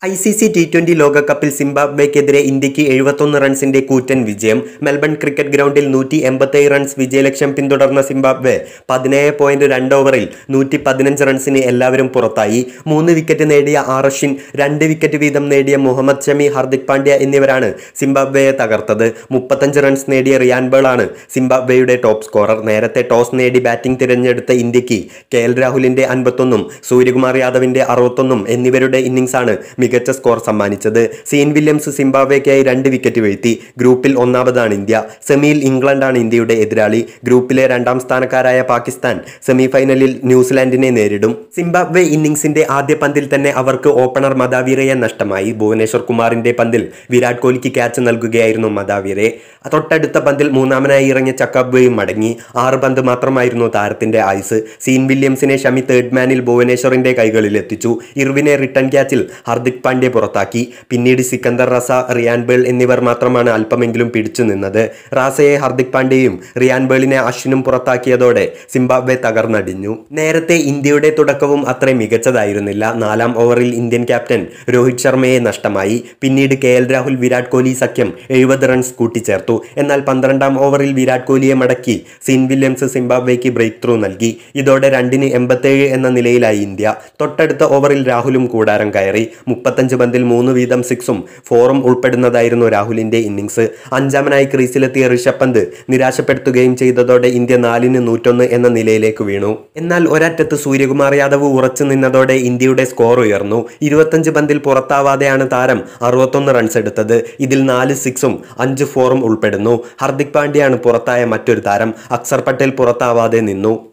I C C T twenty ലോകകപ്പിൽ സിംബാബ്വേക്കെതിരെ ഇന്ത്യക്ക് എഴുപത്തൊന്ന് റൺസിന്റെ കൂറ്റൻ വിജയം മെൽബൺ ക്രിക്കറ്റ് ഗ്രൗണ്ടിൽ നൂറ്റി എൺപത്തേഴ് റൺസ് വിജയലക്ഷ്യം പിന്തുടർന്ന സിംബാബ്വെ പതിനേഴ് പോയിന്റ് രണ്ട് ഓവറിൽ നൂറ്റി പതിനഞ്ച് റൺസിന് എല്ലാവരും പുറത്തായി മൂന്ന് വിക്കറ്റ് നേടിയ ആർ അശ്വിൻ രണ്ട് വിക്കറ്റ് വീതം നേടിയ മുഹമ്മദ് ഷമി ഹാർദിക് പാണ്ഡ്യ എന്നിവരാണ് സിംബാബ്വെയെ തകർത്തത് മുപ്പത്തഞ്ച് റൺസ് നേടിയ റിയാൻ ബേളാണ് സിംബാബ്വെയുടെ ടോപ്പ് സ്കോറർ നേരത്തെ ടോസ് നേടി ബാറ്റിംഗ് തിരഞ്ഞെടുത്ത ഇന്ത്യക്ക് കെ എൽ രാഹുലിന്റെ അൻപത്തൊന്നും സൂര്യകുമാർ യാദവിന്റെ അറുപത്തൊന്നും എന്നിവരുടെ ഇന്നിംഗ്സാണ് മികച്ച സ്കോർ സമ്മാനിച്ചത് സീൻ വില്യംസ് സിംബാബ്വേക്കായി രണ്ട് വിക്കറ്റ് വീഴ്ത്തി ഗ്രൂപ്പിൽ ഒന്നാമതാണ് ഇന്ത്യ സെമിയിൽ ഇംഗ്ലണ്ടാണ് ഇന്ത്യയുടെ എതിരാളി ഗ്രൂപ്പിലെ രണ്ടാം സ്ഥാനക്കാരായ പാകിസ്ഥാൻ സെമി ഫൈനലിൽ ന്യൂസിലാൻഡിനെ നേരിടും സിംബാബ്വെ ഇന്നിംഗ്സിന്റെ ആദ്യ പന്തിൽ തന്നെ അവർക്ക് ഓപ്പണർ മദാവീറയെ നഷ്ടമായി ഭുവനേശ്വർ കുമാറിന്റെ പന്തിൽ വിരാട് കോഹ്ലിക്ക് ക്യാച്ച് നൽകുകയായിരുന്നു മദാവീറെ തൊട്ടടുത്ത പന്തിൽ മൂന്നാമനായി ഇറങ്ങിയ ചക്കബ്വയും മടങ്ങി ആറ് പന്ത് മാത്രമായിരുന്നു താരത്തിന്റെ ആയുസ് സീൻ വില്യംസിനെ ഷമി തേർഡ് മാനിൽ ഭുവനേശ്വറിന്റെ കൈകളിൽ എത്തിച്ചു ഇർവിനെ റിട്ടേൺ ക്യാച്ചിൽ ഹാർദിക് പാണ്ഡ്യ പുറത്താക്കി പിന്നീട് സിക്കന്ദർ റസ റിയാൻ ബേൾ എന്നിവർ മാത്രമാണ് അല്പമെങ്കിലും പിടിച്ചു നിന്നത് റാസയെ ഹാർദിക് പാണ്ഡ്യയും റിയാൻ ബേളിനെ അശ്വിനും പുറത്താക്കിയതോടെ സിംബാബ്വെ തകർന്നടിഞ്ഞു നേരത്തെ ഇന്ത്യയുടെ തുടക്കവും അത്ര മികച്ചതായിരുന്നില്ല നാലാം ഓവറിൽ ഇന്ത്യൻ ക്യാപ്റ്റൻ രോഹിത് ശർമ്മയെ നഷ്ടമായി പിന്നീട് കെ എൽ രാഹുൽ വിരാട് കോഹ്ലി സഖ്യം എഴുപത് റൺസ് കൂട്ടിച്ചേർത്തു എന്നാൽ പന്ത്രണ്ടാം ഓവറിൽ വിരാട് കോഹ്ലിയെ മടക്കി സീൻ വില്യംസ് സിംബാബ്വേക്ക് ബ്രേക്ക് ത്രൂ നൽകി ഇതോടെ രണ്ടിന് എൺപത്തേഴ് എന്ന നിലയിലായി ഇന്ത്യ തൊട്ടടുത്ത ഓവറിൽ രാഹുലും കൂടാരം കയറി മുപ്പത്തഞ്ച് പന്തിൽ മൂന്ന് വീതം സിക്സും ഫോറും ഉൾപ്പെടുന്നതായിരുന്നു രാഹുലിന്റെ ഇന്നിംഗ്സ് അഞ്ചാമനായി ക്രീസിലെത്തിയ ഋഷഭ് പന്ത് നിരാശപ്പെടുത്തുകയും ചെയ്തതോടെ ഇന്ത്യ നാലിന് നൂറ്റൊന്ന് എന്ന നിലയിലേക്ക് വീണു എന്നാൽ ഒരറ്റത്ത് സൂര്യകുമാർ യാദവ് ഉറച്ചു നിന്നതോടെ ഇന്ത്യയുടെ സ്കോർ ഉയർന്നു ഇരുപത്തഞ്ച് പന്തിൽ പുറത്താവാതെയാണ് താരം അറുപത്തൊന്ന് റൺസ് എടുത്തത് ഇതിൽ നാല് സിക്സും അഞ്ച് ഫോറും ഉൾപ്പെടുന്നു ഹർദിക് പാണ്ഡ്യയാണ് പുറത്തായ മറ്റൊരു താരം അക്സർ പട്ടേൽ പുറത്താവാതെ നിന്നു